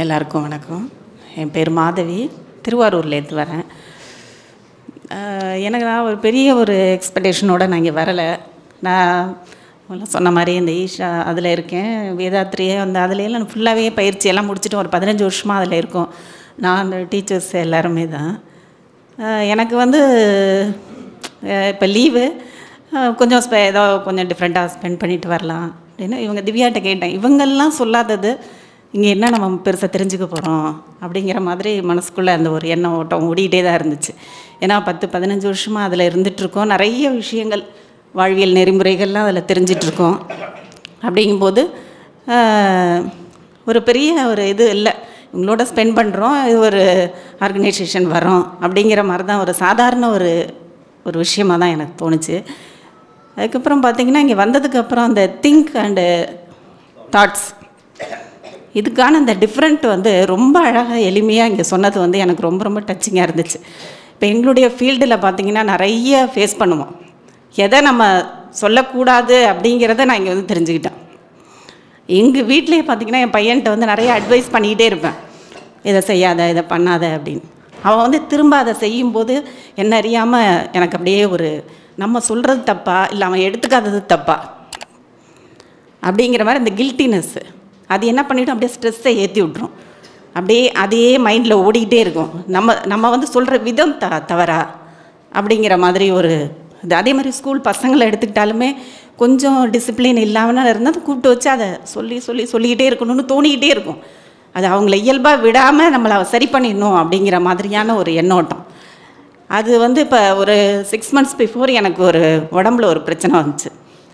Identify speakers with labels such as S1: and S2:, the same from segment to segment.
S1: எல்லாருக்கும் வணக்கம் என் பேர் மாதவி திருவாரூர்லேருந்து வரேன் ஆஹ் எனக்கு நான் ஒரு பெரிய ஒரு எக்ஸ்பெக்டேஷனோடு நான் இங்கே வரலை நான் முதல்ல சொன்ன மாதிரி இந்த ஈஷா அதில் இருக்கேன் வேதாத்திரியே அந்த அதுல எல்லாம் ஃபுல்லாகவே பயிற்சி எல்லாம் முடிச்சுட்டு ஒரு பதினஞ்சு வருஷமாக அதில் இருக்கோம் நான் அந்த டீச்சர்ஸ் எல்லாருமே தான் ஆஹ் எனக்கு வந்து இப்போ லீவு கொஞ்சம் ஸ்பெ ஏதோ கொஞ்சம் டிஃப்ரெண்ட்டாக ஸ்பெண்ட் பண்ணிட்டு வரலாம் அப்படின்னு இவங்க திவ்யாட்ட கேட்டேன் இவங்கெல்லாம் சொல்லாதது இங்கே என்ன நம்ம பெருசாக தெரிஞ்சுக்க போகிறோம் அப்படிங்கிற மாதிரி மனசுக்குள்ளே அந்த ஒரு எண்ணம் ஓட்டம் ஓடிக்கிட்டே தான் இருந்துச்சு ஏன்னா பத்து பதினஞ்சு வருஷமாக அதில் இருந்துகிட்ருக்கோம் நிறைய விஷயங்கள் வாழ்வியல் நெறிமுறைகள்லாம் அதில் தெரிஞ்சிட்ருக்கோம் அப்படிங்கும்போது ஆஹ், ஒரு பெரிய ஒரு இது இல்லை இவங்களோட ஸ்பெண்ட் பண்ணுறோம் இது ஒரு ஆர்கனைசேஷன் வரோம் அப்படிங்கிற மாதிரி தான் ஒரு சாதாரண ஒரு ஒரு விஷயமாக தான் எனக்கு தோணுச்சு அதுக்கப்புறம் பார்த்தீங்கன்னா இங்கே வந்ததுக்கப்புறம் அந்த திங்க் அண்டு தாட்ஸ் இதுக்கான அந்த டிஃப்ரெண்ட் வந்து ரொம்ப அழகாக எளிமையாக இங்கே சொன்னது வந்து எனக்கு ரொம்ப ரொம்ப டச்சிங்காக இருந்துச்சு இப்போ எங்களுடைய ஃபீல்டில் பார்த்தீங்கன்னா நிறைய ஃபேஸ் பண்ணுவோம் எதை நம்ம சொல்லக்கூடாது அப்படிங்கிறத நான் இங்கே வந்து தெரிஞ்சுக்கிட்டேன் எங்கள் வீட்டிலேயே பார்த்தீங்கன்னா என் பையன்கிட்ட வந்து நிறைய அட்வைஸ் பண்ணிக்கிட்டே இருப்பேன் இதை செய்யாத இதை பண்ணாத அப்படின்னு அவன் வந்து திரும்ப அதை செய்யும்போது என்ன அறியாமல் எனக்கு அப்படியே ஒரு நம்ம சொல்கிறது தப்பா இல்லை அவன் எடுத்துக்காதது தப்பா அப்படிங்கிற மாதிரி இந்த கில்ட்டினஸ்ஸு அது என்ன பண்ணிவிடும் அப்படியே ஸ்ட்ரெஸ்ஸை ஏற்றி விட்ரும் அப்படியே அதே மைண்டில் ஓடிக்கிட்டே இருக்கும் நம்ம நம்ம வந்து சொல்கிற விதம் த தவறா அப்படிங்கிற மாதிரி ஒரு இது அதே மாதிரி ஸ்கூல் பசங்களை எடுத்துக்கிட்டாலுமே கொஞ்சம் டிசிப்ளின் இல்லாமல் இருந்தால் கூப்பிட்டு வச்சு அதை சொல்லி சொல்லி சொல்லிக்கிட்டே இருக்கணும்னு தோணிக்கிட்டே இருக்கும் அது அவங்கள இயல்பாக விடாமல் நம்மளை சரி பண்ணிடணும் அப்படிங்கிற மாதிரியான ஒரு எண்ணோட்டம் அது வந்து இப்போ ஒரு சிக்ஸ் மந்த்ஸ் பிஃபோர் எனக்கு ஒரு உடம்புல ஒரு பிரச்சனை வந்துச்சு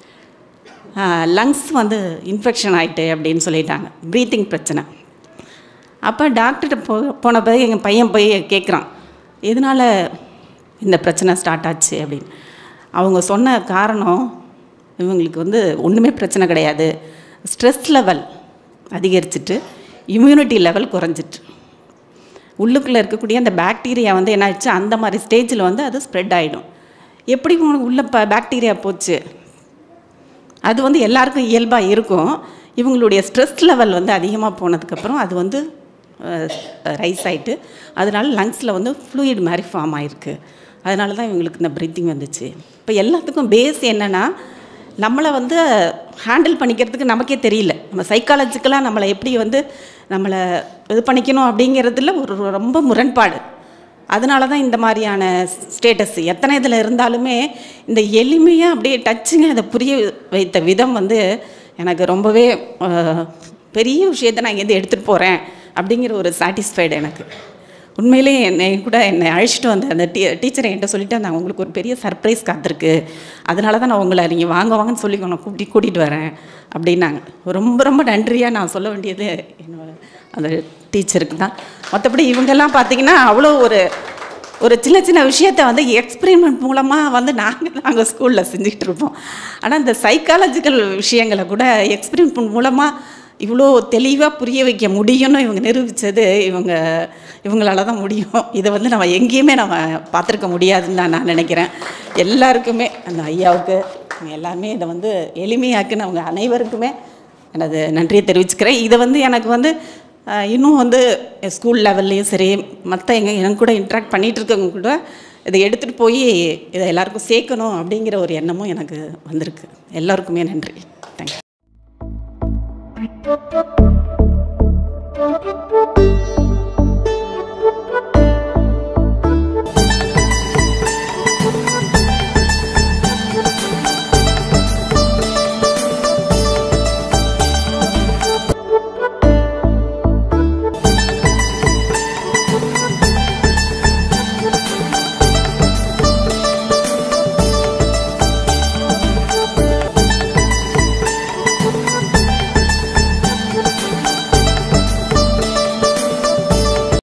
S1: லங்ஸ் வந்து இன்ஃபெக்ஷன் ஆயிட்டு அப்படின்னு சொல்லிட்டாங்க ப்ரீத்திங் பிரச்சனை அப்போ டாக்டர்கிட்ட போ போன பிறகு எங்கள் பையன் போய் கேட்குறான் எதனால் இந்த பிரச்சனை ஸ்டார்ட் ஆச்சு அப்படின்னு அவங்க சொன்ன காரணம் இவங்களுக்கு வந்து ஒன்றுமே பிரச்சனை கிடையாது ஸ்ட்ரெஸ் லெவல் அதிகரிச்சிட்டு இம்யூனிட்டி லெவல் குறைஞ்சிட்டு உள்ளுக்குள்ளே இருக்கக்கூடிய அந்த பாக்டீரியா வந்து என்ன ஆயிடுச்சு அந்த மாதிரி ஸ்டேஜில் வந்து அது ஸ்ப்ரெட் ஆகிடும் எப்படி உனக்கு உள்ள ப பாக்டீரியா போச்சு அது வந்து எல்லாருக்கும் இயல்பாக இருக்கும் இவங்களுடைய ஸ்ட்ரெஸ் லெவல் வந்து அதிகமாக போனதுக்கப்புறம் அது வந்து ரைஸ் ஆகிட்டு அதனால லங்ஸில் வந்து ஃப்ளூயிட் மாதிரி ஃபார்ம் ஆகிருக்கு அதனால தான் இவங்களுக்கு இந்த ப்ரீத்திங் வந்துச்சு இப்போ எல்லாத்துக்கும் பேஸ் என்னென்னா நம்மளை வந்து ஹேண்டில் பண்ணிக்கிறதுக்கு நமக்கே தெரியல நம்ம சைக்காலஜிக்கலாக நம்மளை எப்படி வந்து நம்மளை இது பண்ணிக்கணும் அப்படிங்கிறதுல ஒரு ரொம்ப முரண்பாடு அதனால தான் இந்த மாதிரியான ஸ்டேட்டஸ் எத்தனை இதில் இருந்தாலுமே இந்த எளிமையாக அப்படியே டச்சுங்க அதை புரிய வைத்த விதம் வந்து எனக்கு ரொம்பவே அஹ், பெரிய விஷயத்தை நான் இங்கேருந்து எடுத்துகிட்டு போகிறேன் அப்படிங்கிற ஒரு சாட்டிஸ்ஃபைடு எனக்கு உண்மையிலே என்னை கூட என்னை அழைச்சிட்டு வந்த அந்த டீ டீச்சர் என்கிட்ட சொல்லிட்டு நான் உங்களுக்கு ஒரு பெரிய சர்ப்ரைஸ் காத்திருக்கு அதனால தான் நான் உங்களை நீங்கள் வாங்க வாங்கன்னு சொல்லி உங்களை கூட்டி கூட்டிகிட்டு வரேன் அப்படின்னாங்க ரொம்ப ரொம்ப நன்றியாக நான் சொல்ல வேண்டியது என்னோட அந்த டீச்சருக்கு தான் மற்றபடி இவங்கெல்லாம் பார்த்தீங்கன்னா அவ்வளோ ஒரு ஒரு சின்ன சின்ன விஷயத்தை வந்து எக்ஸ்பெரிமெண்ட் மூலமாக வந்து நாங்கள் நாங்கள் ஸ்கூலில் செஞ்சுக்கிட்டு இருப்போம் ஆனால் இந்த சைக்காலஜிக்கல் விஷயங்களை கூட எக்ஸ்பெரிமெண்ட் மூலமாக இவ்வளோ தெளிவாக புரிய வைக்க முடியும்னு இவங்க நிரூபித்தது இவங்க இவங்களால தான் முடியும் இதை வந்து நம்ம எங்கேயுமே நம்ம பார்த்துருக்க முடியாதுன்னு தான் நான் நினைக்கிறேன் எல்லாருக்குமே அந்த ஐயாவுக்கு இவங்க எல்லாமே இதை வந்து எளிமையாக்குன்னு அவங்க அனைவருக்குமே எனது நன்றியை தெரிவிச்சுக்கிறேன் இதை வந்து எனக்கு வந்து அஹ், இன்னும் வந்து ஸ்கூல் லெவல்லையும் சரி மற்ற எங்கள் என் கூட இன்ட்ராக்ட் பண்ணிகிட்டு இருக்கவங்க கூட இதை எடுத்துகிட்டு போய் இதை எல்லாருக்கும் சேர்க்கணும் அப்படிங்கிற ஒரு எண்ணமும் எனக்கு வந்திருக்கு எல்லாருக்குமே நன்றி தேங்க்யூ
S2: Thank you.